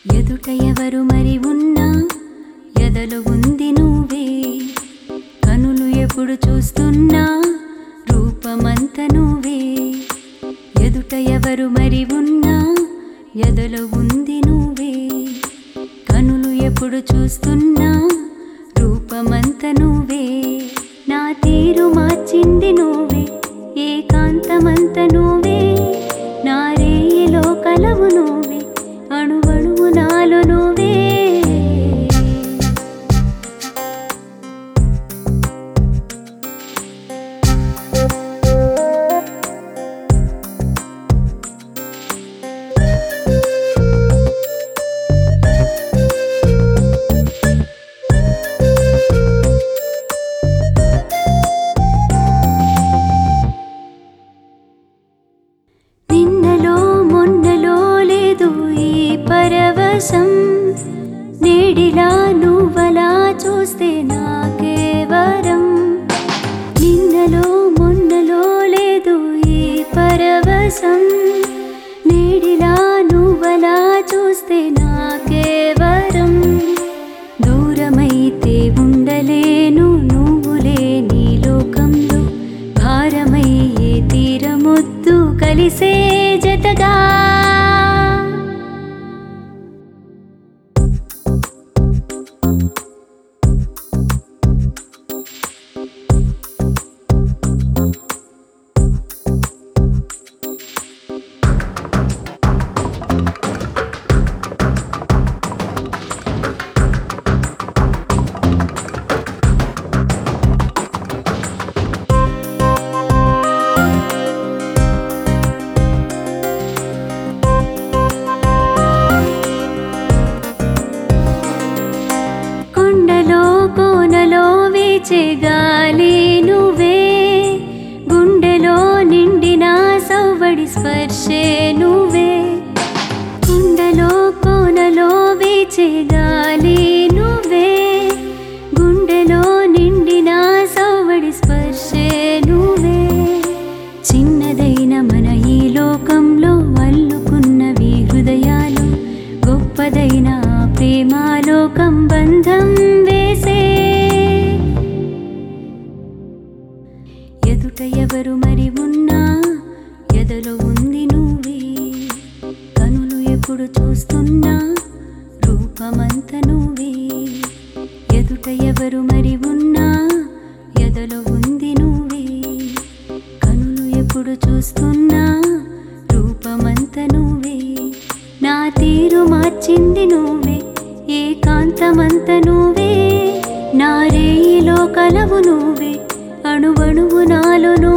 ఎదుట ఎవరు మరి ఉన్నా ఎదలు ఉంది నువ్వే కనులు ఎప్పుడు చూస్తున్నా రూపమంత నువ్వే ఎదుట ఎవరు మరి ఉన్నా ఎదలో ఉంది నువ్వే కనులు ఎప్పుడు చూస్తున్నా రూపమంత నువ్వే నా తీరు మార్చింది నువ్వే ఏకాంతమంత నువ్వే నా రేయిలో కలవు నువ్వే అణువణువు నాలో నువ్వే నిన్నలో మొన్నలో లేదు ఈ పరవశం నేడిలా నువ్వలా చూస్తే నాకే వరం నిన్నలో మొన్నలో లేదు ఈ పరవశం నేడిలా నువ్వలా చూస్తే నాకే వరం దూరమైతే ఉండలేను నువ్వు లేని లోకంలో భారమయ్యే తీరమొద్దు కలిసే జతగా కొండలో కోనలో వీచే గాలి నువ్వే గుండెలో నిండిన సౌవడి స్పర్శే నువ్వే కొండలో కోనలో వీచే గాలి నువ్వే గుండెలో నిండిన సౌవడి స్పర్శే నువ్వే చిన్నదైన మన ఈ లోకంలో అల్లుకున్నవి హృదయాలు గొప్పదైన ప్రేమాలోకం బంధం వేసే ఎదుట ఎవరు మరి ఉన్నా ఎదలో ఉంది నువ్వే కనులు ఎప్పుడు చూస్తున్నా రూపమంత నువ్వే ఎదుట ఎవరు మరి ఉన్నా ఎదలో ఉంది నువ్వే కనులు ఎప్పుడు చూస్తున్నా రూపమంత నువ్వే నా తీరు మార్చింది నువ్వే ఏకాంతమంత నువ్వే నా రేయిలో కలవు నువ్వే అణువణువు నాలో నువ్వే